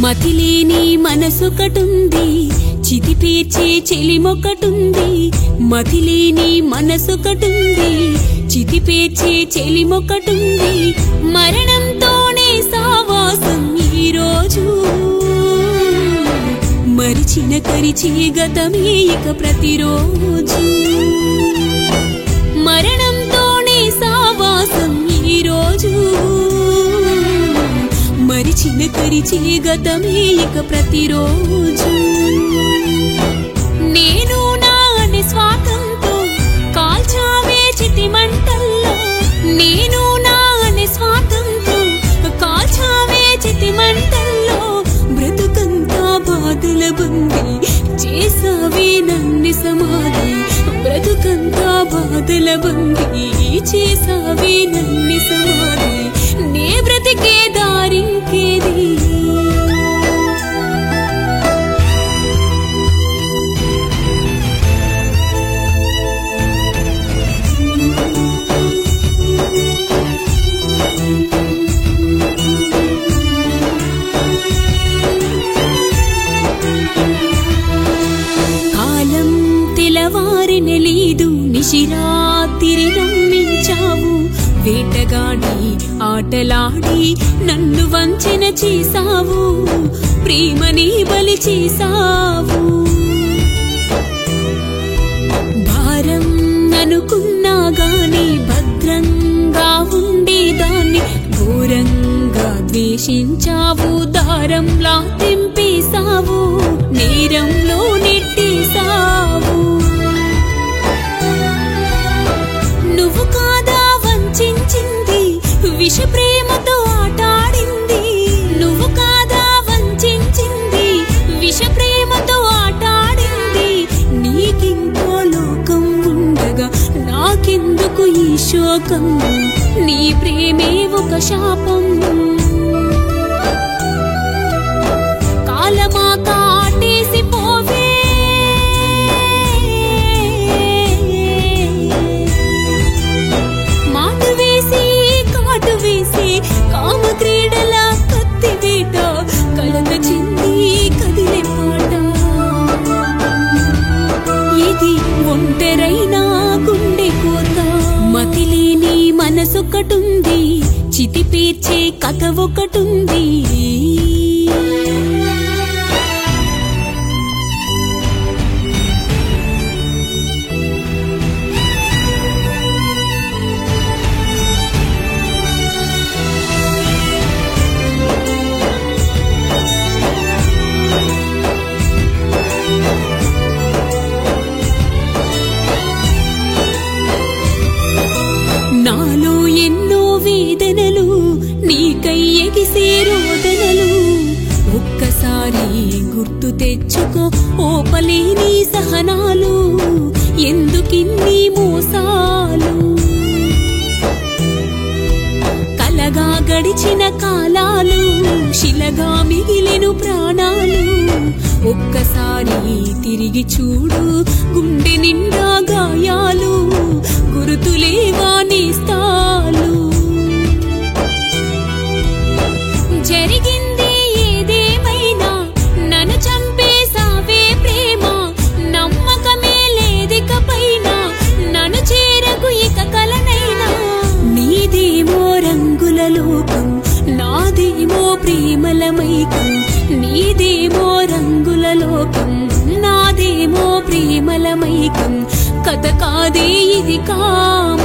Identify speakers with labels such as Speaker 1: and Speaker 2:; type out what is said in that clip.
Speaker 1: మతిలేని మనసొకటుంది చితి పేర్చే చెలిమొకటుంది మతిలేని మనసొకటుంది చితి పేర్చే చెలిమొకటుంది మరణంతోనే సావాసం ఈ రోజు మరిచిన కరిచే గతమే ఇక ప్రతిరోజు మరణంతోనే సావాసం ఈ రోజు మరిచిన కరిచే గతమే ఇక ప్రతిరోజు నేను నా నిస్వార్థంతో కాల్చావే చితి మంటల్లో నేను నా నిస్వార్థంతో కాల్చావే చితి మంటల్లో బ్రతుకంతా బాధల బంది చేసావే నన్ను సమాధి బ్రతుకంతా బాధల బంది చేసావే నన్ను సమాధి నే బ్రతికే దారింకేది కాలం తెలవారిన లేదు నిశిరాతిరి నమ్మించావు వేటగాడి ఆటలాడి నన్ను వంచన చేసావు ప్రేమని బలి చేసావు భారం అనుకున్నా గాని భద్రంగా ఉండేదాన్ని ఘోరంగా ద్వేషించావు దారంలా తెంపేశావు నేరంలో నెట్టేశావు నువ్వు కాదా వంచింది విష ప్రేమతో ఆటాడింది నువ్వు కాదా వంచింది విష ప్రేమతో ఆటాడింది నీకింకో లోకం ఉండగా నాకెందుకు ఈ శోకం నీ ప్రేమే ఒక శాపం కాలమా కాటేసి పోవే మాటు వేసి కాటు వేసి కామ క్రీడల కత్తి వేట కలత చెంది కదిలే పాట ఇది ఒంటరైనా గుండె కోత మతిలేని మనసొకటుంది చితి పేర్చే కథ ఒకటుంది నాలో ఎన్నో వేదనలు నీకై ఎగిసే రోదనలు ఒక్కసారి గుర్తు తెచ్చుకో ఓపలేని సహనాలు ఎందుకిన్ని మోసాలు కలగా గడిచిన కాలాలు శిలగా మిగిలెను ప్రాణాలు ఒక్కసారి తిరిగి చూడు గుండె నిండా గాయాలు గురుతులేవా నేస్తాలు జరిగింది ఏదేమైనా నన్ను చంపేసావే ప్రేమ నమ్మకమే లేదిక పైన నన్ను చేరకు ఇక కలనైనా నీదేమో రంగుల లోకం నాదేమో ప్రేమల మైకం నీదేమో రంగుల లోకం నాదేమో ప్రేమల మైకం కథ కాదే ఇది కామ